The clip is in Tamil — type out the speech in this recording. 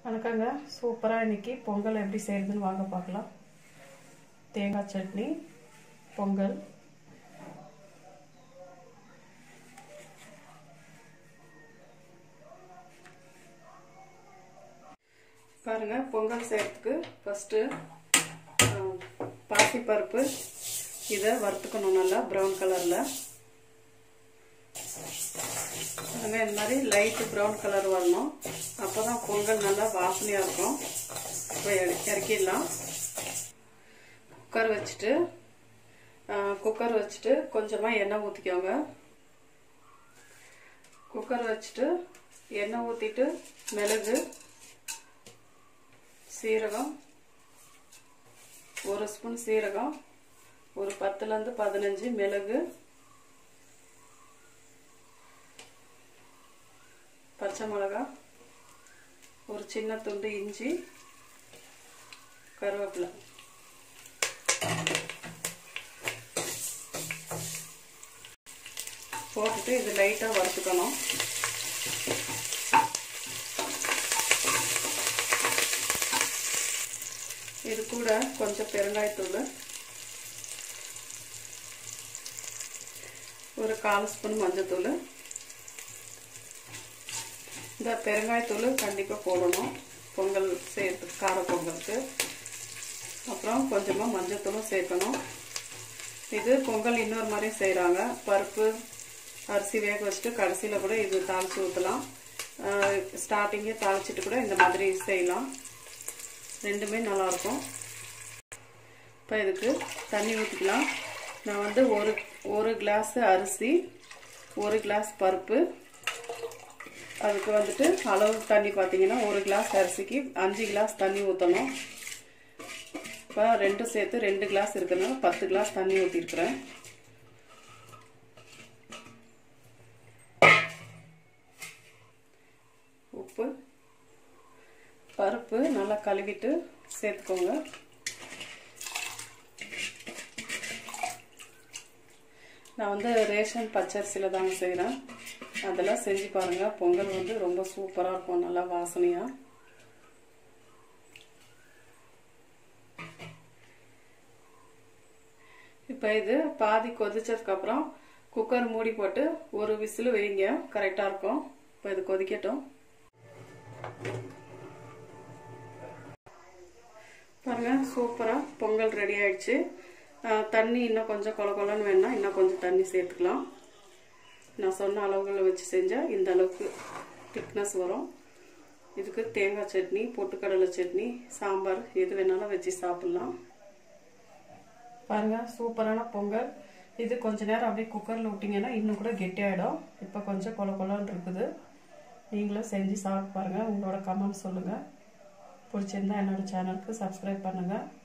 வணக்கங்க சூப்பராக இன்னைக்கு பொங்கல் எப்படி செய்யறதுன்னு வாங்க பார்க்கலாம் தேங்காய் சட்னி பொங்கல் பாருங்க பொங்கல் செய்யறதுக்கு ஃபஸ்ட்டு பாசிப்பருப்பு இதை வறுத்துக்கணும் நல்லா ப்ரௌன் கலரில் பாருங்க இந்த மாதிரி லைட்டு ப்ரௌன் கலர் வரணும் அப்போ தான் பொங்கல் நல்லா வாசனையாக இருக்கும் இப்போ இறக்கிடலாம் குக்கர் வச்சுட்டு குக்கர் வச்சுட்டு கொஞ்சமாக எண்ணெய் ஊற்றிக்கோங்க குக்கர் வச்சுட்டு எண்ணெய் ஊற்றிட்டு மிளகு சீரகம் ஒரு ஸ்பூன் சீரகம் ஒரு பத்துலேருந்து பதினஞ்சு மிளகு பச்சை மிளகா ஒரு சின்ன துண்டு இஞ்சி கருவேப்பிலை போட்டுட்டு இது லைட்டாக வறுத்துக்கணும் இது கூட கொஞ்சம் பெருங்காயத்தூள் ஒரு கால் ஸ்பூன் மஞ்சத்தூள் இந்த பெருங்காயத்தூள் கண்டிப்பாக போடணும் பொங்கல் சேர்த்து கார பொங்கலுக்கு அப்புறம் கொஞ்சமாக மஞ்சத்தூளும் சேர்க்கணும் இது பொங்கல் இன்னொரு மாதிரி செய்கிறாங்க பருப்பு அரிசி வேக வச்சுட்டு கடைசியில் கூட இது தாளித்து ஊற்றலாம் ஸ்டார்டிங்கே தாளிச்சிட்டு கூட இந்த மாதிரி செய்யலாம் ரெண்டுமே நல்லாயிருக்கும் இப்போ இதுக்கு தண்ணி ஊற்றிக்கலாம் நான் வந்து ஒரு ஒரு கிளாஸ் அரிசி ஒரு கிளாஸ் பருப்பு அதுக்கு வந்துட்டு அளவு தண்ணி பார்த்தீங்கன்னா ஒரு கிளாஸ் அரிசிக்கு அஞ்சு கிளாஸ் தண்ணி ஊற்றணும் இப்போ ரெண்டும் சேர்த்து ரெண்டு கிளாஸ் இருக்கிறதுனால பத்து கிளாஸ் தண்ணி ஊற்றிருக்கிறேன் உப்பு பருப்பு நல்லா கழுவிட்டு சேர்த்துக்கோங்க நான் வந்து ரேஷன் பச்சரிசியில் தாங்க செய்கிறேன் அதெல்லாம் செஞ்சு பாருங்கள் பொங்கல் வந்து ரொம்ப சூப்பராக இருக்கும் நல்லா வாசனையாக இப்போ இது பாதி கொதிச்சதுக்கப்புறம் குக்கர் மூடி போட்டு ஒரு விசில் வைங்க கரெக்டாக இருக்கும் இப்போ இது கொதிக்கட்டும் பாருங்க சூப்பராக பொங்கல் ரெடி ஆயிடுச்சு தண்ணி இன்னும் கொஞ்சம் கொல கொலன்னு வேணா இன்னும் கொஞ்சம் தண்ணி சேர்த்துக்கலாம் நான் சொன்ன அளவுகளை வச்சு செஞ்சால் இந்த அளவுக்கு திக்னஸ் வரும் இதுக்கு தேங்காய் சட்னி பொட்டுக்கடலை சட்னி சாம்பார் எது வேணாலும் வச்சு சாப்பிட்லாம் பாருங்க சூப்பரான பொங்கல் இது கொஞ்ச நேரம் அப்படியே குக்கரில் விட்டிங்கன்னா இன்னும் கூட கெட்டியாயிடும் இப்போ கொஞ்சம் கொல கொலன்னு இருக்குது நீங்களும் செஞ்சு சாப்பிட்டு பாருங்கள் உங்களோட கமெண்ட் சொல்லுங்கள் பிடிச்சிருந்தா என்னோட சேனலுக்கு சப்ஸ்கிரைப் பண்ணுங்கள்